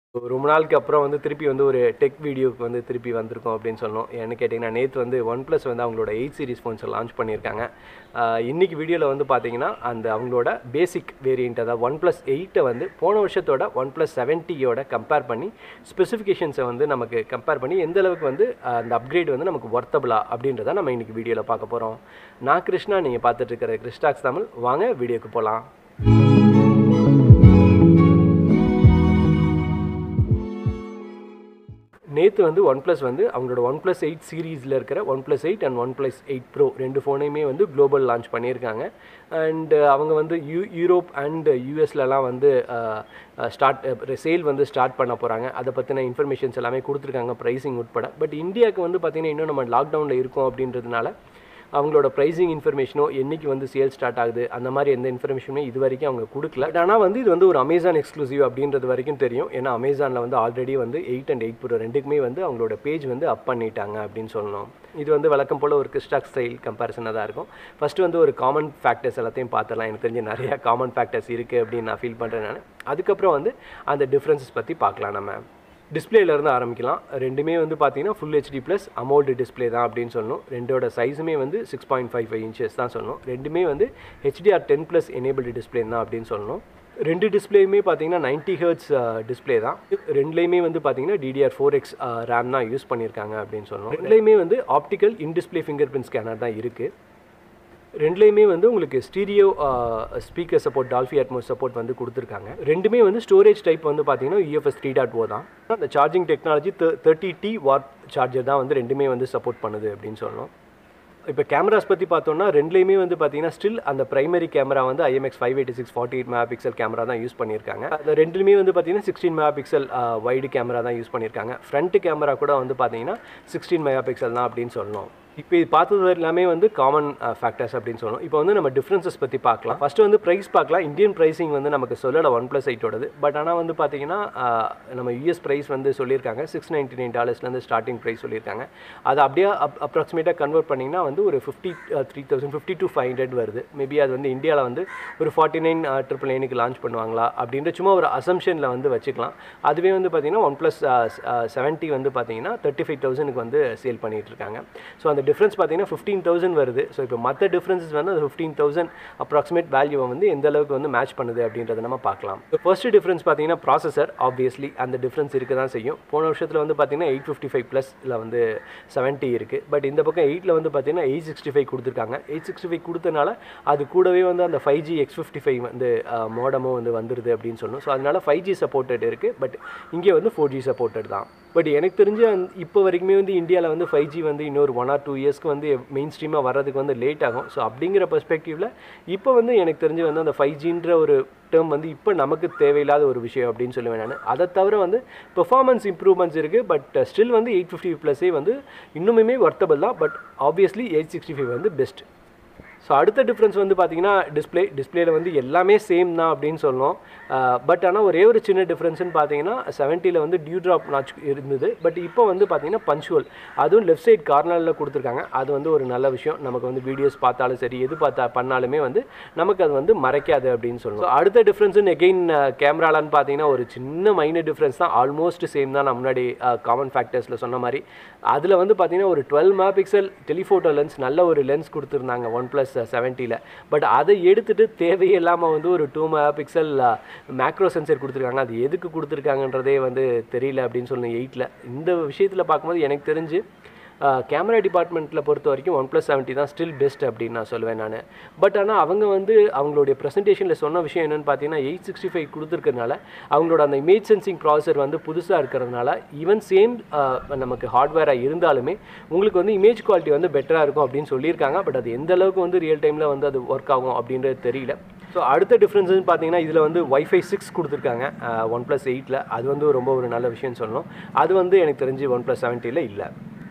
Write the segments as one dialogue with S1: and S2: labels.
S1: ரொம்ப நாளுக்கு அப்புறம் வந்து திருப்பி வந்து ஒரு டெக் வீடியோக்கு வந்து திருப்பி வந்திருக்கோம் அப்படின்னு சொன்னோம் ஏன்னு கேட்டிங்கன்னா நேற்று வந்து ஒன் ப்ளஸ் வந்து அவங்களோட எயிட் சீரிஸ் ஃபோன்ஸை லான்ச் பண்ணியிருக்காங்க ஆஹ் இன்னைக்கு வீடியோவில் வந்து பார்த்தீங்கன்னா அந்த அவங்களோட பேசிக் வேரியண்ட் அதாவது ஒன் ப்ளஸ் எயிட்டை வந்து போன வருஷத்தோட ஒன் ப்ளஸ் செவன்ட்டியோட கம்பேர் பண்ணி ஸ்பெசிஃபிகேஷன்ஸை வந்து நமக்கு கம்பேர் பண்ணி எந்த அளவுக்கு வந்து ஆஹ் அந்த அப்கிரேட் வந்து நமக்கு ஒர்த்தபிளா அப்படின்றத நம்ம இன்னைக்கு வீடியோவில் பார்க்க போகிறோம் நான் கிருஷ்ணா நீங்கள் பார்த்துட்டு இருக்கிற கிறிஸ்டாக்ஸ் தமிழ் வாங்க வீடியோக்கு போகலாம் நேற்று வந்து ஒன் ப்ளஸ் வந்து அவங்களோட ஒன் ப்ளஸ் எயிட் சீரீஸில் இருக்கிற one plus eight and one plus eight pro ரெண்டு ஃபோனையுமே வந்து குளோபல் லான்ச் பண்ணியிருக்காங்க அண்ட் அவங்க வந்து யூ யூரோப் அண்ட் யூஎஸ்லலாம் வந்து ஸ்டார்ட் சேல் வந்து ஸ்டார்ட் பண்ண போகிறாங்க அதை பற்றின இன்ஃபர்மேஷன்ஸ் எல்லாமே கொடுத்துருக்காங்க ப்ரைஸிங் உட்பட பட் இந்தியாவுக்கு வந்து பார்த்திங்கன்னா இன்னும் நம்ம லாக்டவுனில் இருக்கோம் அப்படின்றதுனால அவங்களோட ப்ரைஸிங் இன்ஃபர்மேஷனோ என்னைக்கு வந்து சேல் ஸ்டார்ட் ஆகுது அந்த மாதிரி எந்த இன்ஃபர்மேஷனுமே இது வரைக்கும் அவங்க கொடுக்கல பட் ஆனால் வந்து இது வந்து ஒரு அமேசான் எக்ஸ்க்ளூசிவ் அப்படின்றது வரைக்கும் தெரியும் ஏன்னா அமேசானில் வந்து ஆல்ரெடி வந்து எயிட் அண்ட் எயிட் ப்ரோ ரெண்டுக்குமே வந்து அவங்களோட பேஜ் வந்து அப் பண்ணிட்டாங்க அப்படின்னு சொல்லணும் இது வந்து வழக்கம் போல் ஒரு கிறிஸ்டாக் ஸ்டைல் கம்பேரிசனாக தான் இருக்கும் ஃபஸ்ட்டு வந்து ஒரு காமன் ஃபேக்டர்ஸ் எல்லாத்தையும் பார்த்துடலாம் எனக்கு தெரிஞ்ச நிறையா காமன் ஃபேக்டர்ஸ் இருக்குது அப்படின்னு நான் ஃபீல் பண்ணுறேன் நான் அதுக்கப்புறம் வந்து அந்த டிஃப்ரென்சஸ் பற்றி பார்க்கலாம் நம்ம டிஸ்பிளேலேருந்து ஆரம்பிக்கலாம் ரெண்டுமே வந்து பார்த்தீங்கன்னா full HD plus AMOLED display தான் அப்படின்னு சொல்லணும் ரெண்டோட சைஸுமே வந்து six point five five inches தான் சொல்லணும் ரெண்டுமே வந்து HDR ten plus enabled display தான் அப்படின்னு சொல்லணும் ரெண்டு டிஸ்பிளேயுமே பார்த்தீங்கன்னா நைன்ட்டி ஹர்ட்ஸ் டிஸ்பிளே தான் ரெண்டுலேயுமே வந்து பார்த்தீங்கன்னா டிடிஆர் ஃபோர் எக்ஸ் ரேம் தான் யூஸ் பண்ணியிருக்காங்க அப்படின்னு சொல்லணும் ரெண்டுலேயுமே வந்து optical in display fingerprint scanner தான் இருக்குது ரெண்டுலேயுமே வந்து உங்களுக்கு stereo speaker support Dolby Atmos support வந்து கொடுத்துருக்காங்க ரெண்டுமே வந்து ஸ்டோரேஜ் டைப் வந்து பார்த்தீங்கன்னா யூஎஃப்எஸ் த்ரீ டாட் ஓ தான் அந்த charging technology thirty T watt charger தான் வந்து ரெண்டுமே வந்து சப்போர்ட் பண்ணுது அப்படின்னு சொல்லணும் இப்போ கேமராஸ் பற்றி பார்த்தோம்னா ரெண்டுலேயுமே வந்து பார்த்தீங்கன்னா ஸ்டில் அந்த பிரைமரி கேமரா வந்து IMX five eighty six forty eight megapixel camera தான் யூஸ் பண்ணியிருக்காங்க அது ரெண்டுலேயுமே வந்து பார்த்தீங்கன்னா sixteen megapixel wide camera தான் யூஸ் பண்ணியிருக்காங்க ஃப்ரண்ட் கேமரா கூட வந்து பார்த்தீங்கன்னா சிக்ஸ்டீன் மெகா பிக்சல் தான் அப்படின்னு சொல்லணும் இப்போ இது பார்த்தது எல்லாமே வந்து காமன் ஃபேக்டர்ஸ் அப்படின்னு சொல்லணும் இப்போ வந்து நம்ம டிஃப்ரென்சஸ் பற்றி பார்க்கலாம் ஃபஸ்ட்டு வந்து ப்ரைஸ் பார்க்கலாம் இந்தியன் ப்ரைஸிங் வந்து நமக்கு சொல்லலை ஒன் ப்ளஸ் எயிட்டோடது பட் ஆனால் வந்து பார்த்தீங்கன்னா நம்ம யூஎஸ் ப்ரைஸ் வந்து சொல்லியிருக்காங்க சிக்ஸ் நைன்ட்டி நைன் டாலர்ஸ்லேருந்து ஸ்டார்டிங் ப்ரைஸ் சொல்லியிருக்காங்க அது அப்படியே அப் அப்ராக்சிமேட்டாக கன்வெர்ட் பண்ணிங்கன்னா வந்து ஒரு fifty three thousand fifty two five hundred வருது மேபி அது வந்து இந்தியாவில் வந்து ஒரு ஃபார்ட்டி நைன் ட்ரிபிள் நைனுக்கு லான்ச் பண்ணுவாங்களா அப்படின்ற சும்மா ஒரு அசம்ஷனில் வந்து வச்சுக்கலாம் அதுவே வந்து பார்த்தீங்கன்னா ஒன் ப்ளஸ் செவன்ட்டி வந்து பார்த்தீங்கன்னா தேர்ட்டி ஃபைவ் தௌசண்ட்க்கு வந்து சேல் பண்ணிகிட்டு இருக்காங்க ஸோ அந்த டிஃப்ரென்ஸ் பார்த்தீங்கன்னா ஃபிஃப்டீன் தௌசண்ட் வருது ஸோ இப்போ மற்ற டிஃப்ரென்சஸ் வந்து அந்த ஃபிஃப்டீன் தௌசண்ட் அப்ராக்சிமேட் வேல்யூவை வந்து எந்த அளவுக்கு வந்து மேட்ச் பண்ணுது அப்படின்றத நம்ம பார்க்கலாம் ஃபர்ஸ்ட் டிஃப்ரென்ஸ் பார்த்தீங்கன்னா ப்ராசஸர் ஆப்வியஸ்லி அந்த டிஃப்ரென்ஸ் இருக்க தான் செய்யும் போன வருஷத்தில் வந்து பார்த்தீங்கன்னா எயிட் ஃபிஃப்டி ஃபைவ் ப்ளஸில் வந்து செவன்ட்டி இருக்குது பட் இந்த பக்கம் எயிட்டில் வந்து பார்த்தீங்கன்னா எயிட் சிக்ஸ்டி ஃபைவ் கொடுத்துருக்காங்க எயிட் சிக்ஸ்டி ஃபைவ் கொடுத்தனால அது கூடவே வந்து அந்த five G X fifty five வந்து மோடமும் வந்து வந்துருது அப்படின்னு சொல்லணும் ஸோ அதனால ஃபைவ் ஜி சப்போர்ட்டட் இருக்குது பட் இங்கே வந்து ஃபோர் ஜி சப்போர்ட்டட் தான் பட் எனக்கு தெரிஞ்சு இப்போ வரைக்குமே வந்து இந்தியாவில் வந்து ஃபைவ் ஜி வந்து இன்னொரு ஒன் ஆர் டூ இயர்ஸ்க்கு வந்து மெயின் ஸ்ட்ரீமாக வர்றதுக்கு வந்து லேட் ஆகும் ஸோ அப்படிங்கிற பெர்ஸ்பெக்டிவில் இப்போ வந்து எனக்கு தெரிஞ்சு வந்து அந்த ஃபைவ் ஜின்ற ஒரு டேர்ம் வந்து இப்போ நமக்கு தேவையில்லாத ஒரு விஷயம் அப்படின்னு சொல்லுவேன் நான் அதை தவிர வந்து பெர்ஃபார்மன்ஸ் இம்ப்ரூவ்மெண்ட்ஸ் இருக்குது பட் ஸ்டில் வந்து எயிட் ஃபிஃப்டி ப்ளஸே வந்து இன்னுமே ஒர்த்தபிள் தான் but obviously eight sixty five வந்து பெஸ்ட் ஸோ அடுத்த டிஃப்ரென்ஸ் வந்து பார்த்தீங்கன்னா டிஸ்பிளே டிஸ்பிளேல வந்து எல்லாமே சேம் தான் அப்படின்னு சொல்லணும் பட் ஆனால் ஒரே ஒரு சின்ன டிஃப்ரென்ஸ்னு பார்த்தீங்கன்னா செவன்ட்டியில் வந்து டியூ ட்ராப் நாச் இருந்தது பட் இப்போ வந்து பார்த்தீங்கன்னா பஞ்சுவல் அதுவும் லெஃப்ட் சைட் கார்னரில் கொடுத்துருக்காங்க அது வந்து ஒரு நல்ல விஷயம் நமக்கு வந்து வீடியோஸ் பார்த்தாலும் சரி எது பார்த்தா பண்ணாலுமே வந்து நமக்கு அது வந்து மறைக்காது அப்படின்னு சொல்லணும் So, அடுத்த டிஃப்ரென்ஸுன்னு எகெயின் கேமராலான்னு பார்த்தீங்கன்னா ஒரு சின்ன மைனர் டிஃப்ரென்ஸ் தான் ஆல்மோஸ்ட் சேம் தான் நான் முன்னாடி காமன் ஃபேக்டர்ஸில் சொன்ன மாதிரி அதில் வந்து பார்த்தீங்கன்னா ஒரு twelve megapixel telephoto lens நல்ல ஒரு லென்ஸ் கொடுத்துருந்தாங்க ஒன் ப்ளஸ் செவன்ட்டியில் பட் அதை எடுத்துட்டு தேவையில்லாமல் வந்து ஒரு two megapixel macro sensor கொடுத்துருக்காங்க அது எதுக்கு கொடுத்துருக்காங்கன்றதே வந்து தெரியல அப்படின்னு சொல்லணும் எயிட்டில் இந்த விஷயத்தில் பார்க்கும்போது எனக்கு தெரிஞ்சு கேமரா டிபார்ட்மெண்ட்டில் பொறுத்த வரைக்கும் ஒன் ப்ளஸ் செவன்ட்டி தான் ஸ்டில் பெஸ்ட் அப்படின்னு நான் சொல்லுவேன் நான் பட் ஆனால் அவங்க வந்து அவங்களுடைய ப்ரெசன்டேஷனில் சொன்ன விஷயம் என்னென்னு பார்த்தீங்கன்னா எயிட் சிக்ஸ்டி ஃபைவ் கொடுத்துருக்கறனால அவங்களோட அந்த இமேஜ் சென்சிங் ப்ராசர் வந்து புதுசாக இருக்கிறதுனால ஈவன் சேம் நமக்கு ஹார்ட்வேராக இருந்தாலுமே உங்களுக்கு வந்து இமேஜ் குவாலிட்டி வந்து பெட்டராக இருக்கும் அப்படின்னு சொல்லியிருக்காங்க பட் அது எந்த அளவுக்கு வந்து ரியல் டைமில் வந்து அது ஒர்க் ஆகும் அப்படின்றது தெரியல ஸோ அடுத்த டிஃப்ரென்ஸ்னு பார்த்தீங்கன்னா இதில் வந்து ஒய்ஃபை சிக்ஸ் கொடுத்துருக்காங்க ஒன் ப்ளஸ் எயிட்டில் அது வந்து ரொம்ப ஒரு நல்ல விஷயம்னு சொல்லணும் அது வந்து எனக்கு தெரிஞ்சு ஒன் ப்ளஸ் செவன்ட்டியில் இல்லை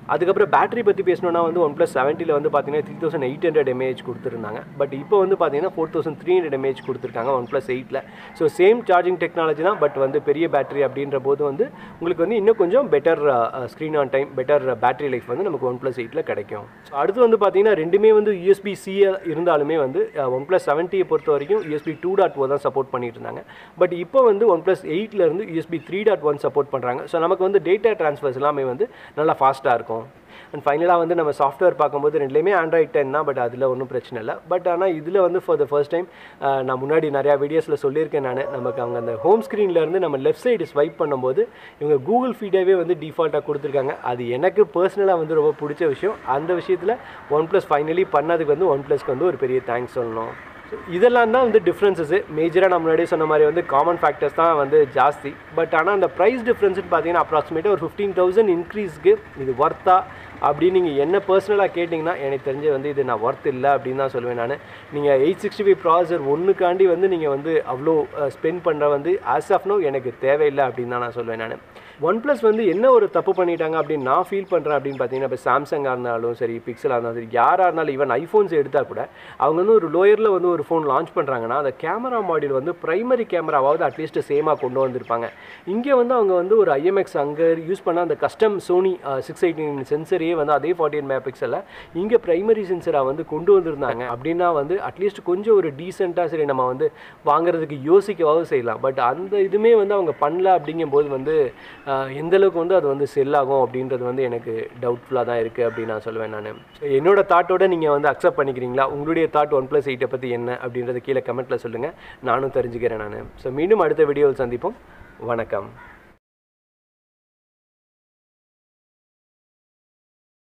S1: அதுக்கப்புறம் பேட்டரி பற்றி பேசணும்னா வந்து ஒன் ப்ளஸ் செவன்ட்டியில் வந்து பார்த்தீங்கன்னா three thousand eight hundred mAh கொடுத்துருந்தாங்க பட் இப்போ வந்து பார்த்தீங்கன்னா four thousand three hundred mAh கொடுத்துருக்காங்க ஒன் ப்ளஸ் எயிட்டில் ஸோ சேம் சார்ஜிங் டெக்னாலஜி தான் பட் வந்து பெரிய பேட்டரி அப்படின்ற போது வந்து உங்களுக்கு வந்து இன்னும் கொஞ்சம் better screen on time better battery life வந்து நமக்கு ஒன் ப்ளஸ் எயிட்டில் கிடைக்கும் ஸோ அடுத்து வந்து பார்த்தீங்கன்னா ரெண்டுமே வந்து யூஎஸ்பி சி இருந்தாலுமே வந்து ஒன் ப்ளஸ் செவன்ட்டியை பொறுத்த வரைக்கும் யூஎஸ்பி டூ டாட் ஓ தான் சப்போர்ட் பண்ணிட்டு இருந்தாங்க பட் இப்போ வந்து ஒன் ப்ளஸ் எயிட்லேருந்து USB three dot one support பண்ணுறாங்க ஸோ நமக்கு வந்து டேட்டா ட்ரான்ஸ்ஃபர்ஸ் எல்லாமே வந்து நல்லா ஃபாஸ்ட்டாக இருக்கும் அண்ட் ஃபைனலாக வந்து நம்ம சாஃப்ட்வேர் பார்க்கும்போது ரெண்டுலேயுமே ஆண்ட்ராய்ட் டென் தான் பட் அதில் ஒன்றும் பிரச்சனை இல்லை பட் ஆனால் இதில் வந்து ஃபார் த ஃபர்ஸ்ட் டைம் நான் முன்னாடி நிறையா வீடியோஸில் சொல்லியிருக்கேன் நான் நமக்கு அவங்க அந்த ஹோம் ஸ்க்ரீன்லேருந்து நம்ம லெஃப்ட் சைடு ஸ்வைப் பண்ணும்போது இவங்க கூகுள் ஃபீடாகவே வந்து டிஃபால்ட்டாக கொடுத்துருக்காங்க அது எனக்கு பர்சனலாக வந்து ரொம்ப பிடிச்ச விஷயம் அந்த விஷயத்தில் ஒன் ப்ளஸ் ஃபைனலி பண்ணதுக்கு வந்து ஒன் ப்ளஸ்க்கு வந்து ஒரு பெரிய தேங்க்ஸ் சொல்லணும் ஸோ இதெல்லாம் தான் வந்து டிஃப்ரென்சஸ் மேஜராக நான் முன்னாடியே சொன்ன மாதிரி வந்து காமன் ஃபேக்டர்ஸ் தான் வந்து ஜாஸ்தி பட் ஆனால் அந்த ப்ரைஸ் டிஃப்ரென்ஸ்னு பார்த்தீங்கன்னா அப்ராக்சிமேட்டாக ஒரு ஃபிஃப்டீன் தௌசண்ட் இன்க்ரீஸ்க்கு இது ஒர்த்தா அப்படின்னு நீங்கள் என்ன பர்சனலாக கேட்டிங்கன்னா எனக்கு தெரிஞ்சு வந்து இது நான் ஒர்த் இல்லை அப்படின்னு தான் சொல்லுவேன் நான் நீங்கள் எயிட் சிக்ஸ்டி ஃபைவ் ப்ராசர் ஒன்றுக்காண்டி வந்து நீங்கள் வந்து அவ்வளோ ஸ்பெண்ட் பண்ணுற வந்து ஆஸ் ஆஃப் நோ எனக்கு தேவையில்லை அப்படின்னு தான் நான் சொல்லுவேன் நான் ஒன் ப்ளஸ் வந்து என்ன ஒரு தப்பு பண்ணிட்டாங்க அப்படின்னு நான் ஃபீல் பண்ணுறேன் அப்படின்னு பார்த்தீங்கன்னா இப்போ சாம்சங்காக இருந்தாலும் சரி பிக்சலாக இருந்தாலும் சரி யாராக இருந்தாலும் ஈவன் ஐஃபோன்ஸ் எடுத்தால் கூட அவங்க வந்து ஒரு லோயரில் வந்து ஒரு ஃபோன் லான்ச் பண்ணுறாங்கன்னா அந்த கேமரா மாடியூல் வந்து ப்ரைமரி கேமராவாவது அட்லீஸ்ட் சேமாக கொண்டு வந்திருப்பாங்க இங்கே வந்து அவங்க வந்து ஒரு ஐஎம்எக்ஸ் அங்கே யூஸ் பண்ண அந்த கஸ்டம் சோனி சிக்ஸ் எயிட்டின் சென்சரையே வந்து அதே ஃபார்ட்டி எயிட் மெகா பிக்சலில் இங்கே ப்ரைமரி சென்சராக வந்து கொண்டு வந்திருந்தாங்க அப்படின்னா வந்து அட்லீஸ்ட் கொஞ்சம் ஒரு டீசெண்டாக சரி நம்ம வந்து வாங்குறதுக்கு யோசிக்கவாவது செய்யலாம் பட் அந்த இதுவுமே வந்து அவங்க பண்ணல அப்படிங்கும்போது வந்து எந்த அளவுக்கு வந்து அது வந்து செல் ஆகும் அப்படின்றது வந்து எனக்கு டவுட்ஃபுல்லாக தான் இருக்குது அப்படின்னு நான் சொல்லுவேன் நான் என்னோட தாட்டோட நீங்கள் வந்து அக்செப்ட் பண்ணிக்கிறீங்களா உங்களுடைய தாட் ஒன் ப்ளஸ் எயிட்டை பற்றி என்ன அப்படின்றத கீழே கமெண்ட்டில் சொல்லுங்கள் நானும் தெரிஞ்சுக்கிறேன் நான் ஸோ மீண்டும் அடுத்த வீடியோவில் சந்திப்போம் வணக்கம்